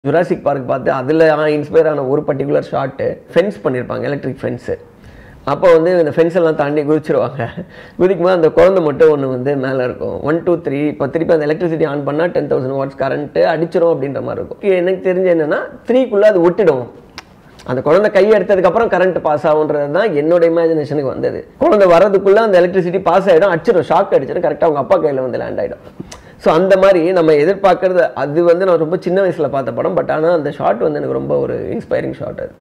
Jurassic park பார்த்து அதில் inspire ஆன ஒரு பர்டிகுலர் ஷாட்டு ஃபென்ஸ் பண்ணியிருப்பாங்க எலக்ட்ரிக் ஃபென்ஸு அப்போ வந்து இந்த ஃபென்ஸ் எல்லாம் தாண்டி குதிச்சிருவாங்க குதிக்கும் போது அந்த குழந்தை மட்டும் ஒன்று வந்து மேலே இருக்கும் ஒன் டூ த்ரீ இப்போ திருப்பி அந்த எலக்ட்ரிசிட்டி ஆன் பண்ணால் டென் தௌசண்ட் வாட்ஸ் கரண்ட்டு அடிச்சிரும் அப்படின்ற மாதிரி இருக்கும் எனக்கு தெரிஞ்ச என்னன்னா த்ரீக்குள்ளே அது ஒட்டிடும் அந்த குழந்தை கை எடுத்ததுக்கப்புறம் கரண்ட் பாஸ் ஆகுன்றது தான் என்னோட இமேஜினேஷனுக்கு வந்தது குழந்தை வரதுக்குள்ளே அந்த எலக்ட்ரிசிட்டி பாஸ் ஆகிடும் அடிச்சிடும் ஷாக் அடிச்சிடும் கரெக்டாக அவங்க அப்பா கையில் வந்து லேண்ட் ஆகிடும் ஸோ அந்த மாதிரி நம்ம எதிர்பார்க்கறது அது வந்து நான் ரொம்ப சின்ன வயசில் பார்த்த படம் பட் ஆனால் அந்த ஷாட் வந்து எனக்கு ரொம்ப ஒரு இன்ஸ்பைரிங் ஷாட் அது